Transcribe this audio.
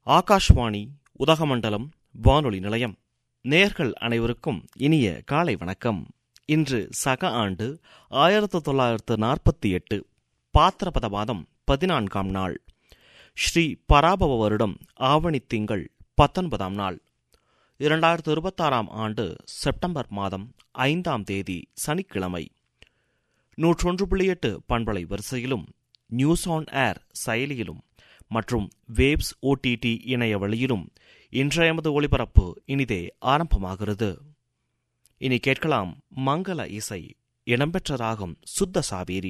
ஆகாஷ்வாணி உதகமண்டலம் வானொலி நிலையம் நேர்கள் அனைவருக்கும் இனிய காலை வணக்கம் இன்று சக ஆண்டு ஆயிரத்து தொள்ளாயிரத்து நாற்பத்தி எட்டு பாத்திரபத மாதம் பதினான்காம் நாள் ஸ்ரீ பராபவ வருடம் ஆவணி திங்கள் பத்தொன்பதாம் நாள் இரண்டாயிரத்து இருபத்தாறாம் ஆண்டு செப்டம்பர் மாதம் ஐந்தாம் தேதி சனிக்கிழமை நூற்றொன்று புள்ளி எட்டு பண்பலை வரிசையிலும் நியூஸ் ஆன் ஏர் செயலியிலும் மற்றும் வேவ்ஸ் ஓடிடி இணைய வழியிலும் இன்றைய எமது ஒளிபரப்பு இனிதே ஆரம்பமாகிறது இனி கேட்கலாம் மங்கள இசை இடம்பெற்ற ராகம் சுத்த சாவேரி